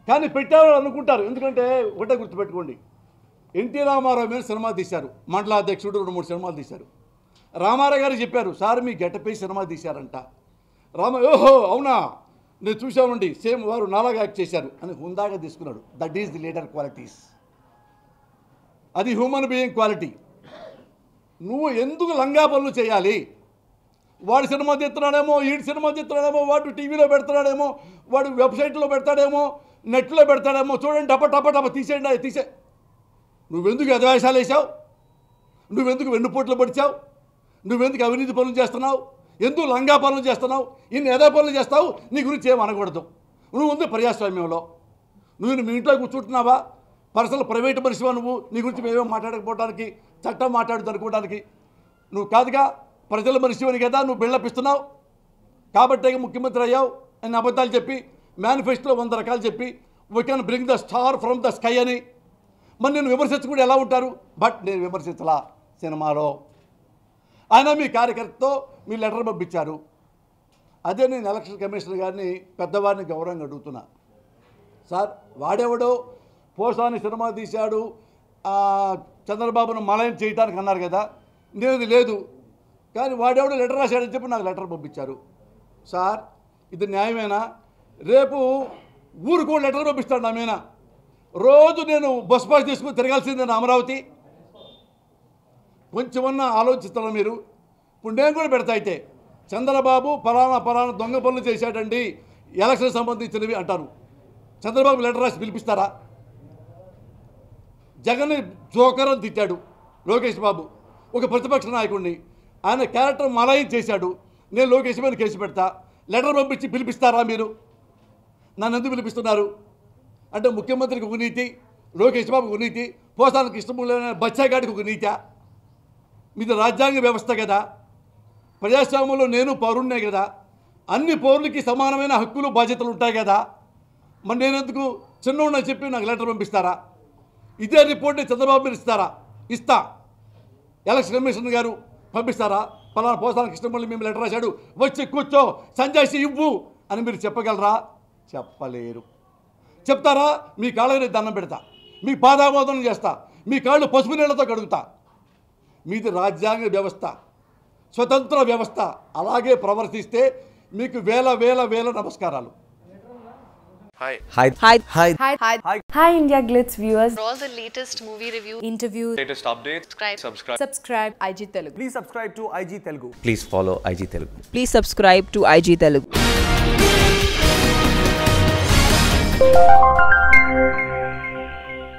కానీ పెట్టారు అనుకుంటారు ఎందుకంటే ఒకటే గుర్తుపెట్టుకోండి ఎన్టీ రామారావు మీద సినిమా తీశారు మండల అధ్యక్షుడు రెండు మూడు సినిమాలు తీశారు రామారావు గారు చెప్పారు సార్ మీ గెటపై సినిమా తీశారంట రామ ఓహో అవునా నేను చూశానండి సేమ్ వారు నాలాగా యాక్ట్ చేశారు అని హుందాగా తీసుకున్నాడు that is the leader qualities అది హ్యూమన్ బీయింగ్ క్వాలిటీ నువ్వు ఎందుకు లంగా పనులు చేయాలి వాడు సినిమా తీస్తున్నాడేమో ఈడు సినిమా తీస్తున్నాడేమో వాడు టీవీలో పెడుతున్నాడేమో వాడు వెబ్సైట్లో పెడతాడేమో నెట్లో పెడతాడేమో చూడండి టప టప టప తీసేయండి అది తీసే నువ్వెందుకు ఎదవేషాలు వేసావు నువ్వెందుకు వెన్నుపోట్లు పడిచావు నువ్వెందుకు అవినీతి పనులు చేస్తున్నావు ఎందుకు లంగా పనులు చేస్తున్నావు ఇన్ని ఎదా పనులు చేస్తావు నీ గురించి ఏం అనకూడదు నువ్వు ఉంది ప్రజాస్వామ్యంలో నువ్వు మీ ఇంట్లో కూర్చుంటున్నావా పర్సనల్ ప్రైవేట్ మనిషివా నువ్వు నీ గురించి మేమేం మాట్లాడకపోవడానికి చట్టం మాట్లాడుతూ అనుకోవడానికి నువ్వు కాదుగా ప్రజల మనిషివని కదా నువ్వు బిల్డప్ ఇస్తున్నావు కాబట్టే ముఖ్యమంత్రి అయ్యావు అని అబద్ధాలు చెప్పి మేనిఫెస్టోలో వంద రకాలు చెప్పి we can bring the star from the sky అని మరి నేను విమర్శించుకుంటే ఎలా ఉంటారు బట్ నేను విమర్శించలా సినిమాలో ఆయన మీ కార్యకర్తతో మీ లెటర్ పంపించారు అదే నేను ఎలక్షన్ కమిషనర్ గారిని పెద్దవారిని గౌరవంగా అడుగుతున్నా సార్ వాడెవడో పోసాని సినిమా తీశాడు ఆ, చంద్రబాబును మలయం చేయటానికి అన్నారు కదా నేను లేదు కానీ వాడెవడో లెటర్ రాశాడని చెప్పి నాకు లెటర్ పంపించారు సార్ ఇది న్యాయమేనా రేపు ఊరుకో లెటర్ పంపిస్తాడు నా మీద రోజు నేను బస్ పాస్ తీసుకుని తిరగాల్సిందే నా అమరావతి కొంచెమన్నా ఆలోచిస్తారా మీరు ఇప్పుడు నేను కూడా పెడతా అయితే చంద్రబాబు పలానా పలానా దొంగ పనులు చేశాడండి ఎలక్షన్ సంబంధించినవి అంటారు చంద్రబాబు లెటర్ రాసి పిలిపిస్తారా జగన్ జోకర్ అని తిట్టాడు లోకేష్ బాబు ఒక ప్రతిపక్ష నాయకుడిని ఆయన క్యారెక్టర్ మలాయం చేశాడు నేను లోకేష్ మీద కేసు పెడతా లెటర్ పంపించి పిలిపిస్తారా మీరు నన్ను ఎందుకు పిలిపిస్తున్నారు అంటే ముఖ్యమంత్రికి ఒక నీతి లోకేష్ బాబుకి ఒక నీతి పోసానికి ఇష్టం బచ్చాగాడికి ఒక నీతా మీది రాజ్యాంగ వ్యవస్థ కదా ప్రజాస్వామ్యంలో నేను పౌరుణ్ణే కదా అన్ని పౌరులకి సమానమైన హక్కులు బాధ్యతలు ఉంటాయి కదా మరి నేనెందుకు చిన్నోడని చెప్పి నాకు లెటర్ పంపిస్తారా ఇదే రిపోర్ట్ని చంద్రబాబు మీరు ఇస్తారా ఇస్తా ఎలక్షన్ కమిషన్ గారు పంపిస్తారా పలానా పోసానికి ఇష్టం మళ్ళీ మేము లెటర్ రాశాడు వచ్చి కూర్చో సంజాయిషి ఇవ్వు అని మీరు చెప్పగలరా చెప్పలేరు చెప్తారా మీ కాళ్ళని దండం పెడతా మీ పాదామోదనం చేస్తా మీ కాళ్ళు పసుపు నీళ్ళతో కడుగుతా మీది రాజ్యాంగ వ్యవస్థ స్వతంత్ర వ్యవస్థ అలాగే ప్రవర్తిస్తే మీకు వేల వేల వేల నమస్కారాలు Hi. Hi. Hi. Hi. Hi. Hi. Hi, India Glitz viewers. For all the latest movie reviews, Interviews. Latest updates. subscribe. Subscribe. Subscribe IG Telugu. Please subscribe to IG Telugu. Please follow IG Telugu. Please subscribe to IG Telugu.